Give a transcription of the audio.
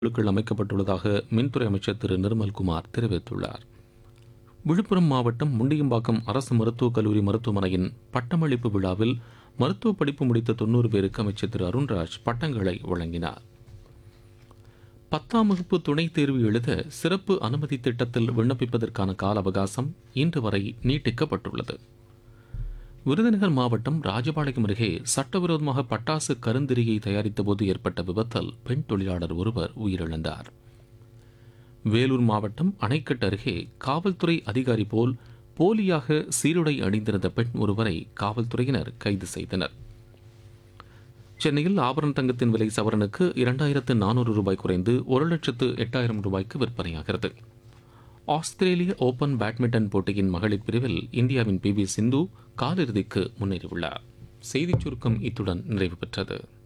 குழுக்கள் அமைக்கப்பட்டுள்ளதாக மின்துறை அமைச்சர் திரு நிர்மல்குமார் தெரிவித்துள்ளார் விழுப்புரம் மாவட்டம் முண்டியம்பாக்கம் அரசு மருத்துவக் கல்லூரி மருத்துவமனையின் பட்டமளிப்பு விழாவில் மருத்துவ படிப்பு முடித்த தொன்னூறு பேருக்கு அமைச்சர் திரு அருண்ராஜ் பட்டங்களை வழங்கினார் பத்தாம் வகுப்பு துணைத் தேர்வு எழுத சிறப்பு அனுமதி திட்டத்தில் விண்ணப்பிப்பதற்கான கால அவகாசம் இன்று வரை நீட்டிக்கப்பட்டுள்ளது விருதுநகர் மாவட்டம் ராஜபாளையம் அருகே சட்டவிரோதமாக பட்டாசு கருந்திரியை தயாரித்தபோது ஏற்பட்ட விபத்தில் பெண் தொழிலாளர் ஒருவர் உயிரிழந்தார் வேலூர் மாவட்டம் அணைக்கட்டு அருகே காவல்துறை அதிகாரி போல் போலியாக சீருடை அணிந்திருந்த பெண் ஒருவரை காவல்துறையினர் கைது செய்தனர் சென்னையில் ஆபரண தங்கத்தின் விலை சவரனுக்கு இரண்டாயிரத்து நானூறு ரூபாய் குறைந்து ஒரு லட்சத்து எட்டாயிரம் ரூபாய்க்கு விற்பனையாகிறது ஆஸ்திரேலிய ஓபன் பேட்மிண்டன் போட்டியின் மகளிர் பிரிவில் இந்தியாவின் பி வி சிந்து காலிறுதிக்கு முன்னேறியுள்ளார் செய்திச் சுருக்கம் இத்துடன் நிறைவு பெற்றது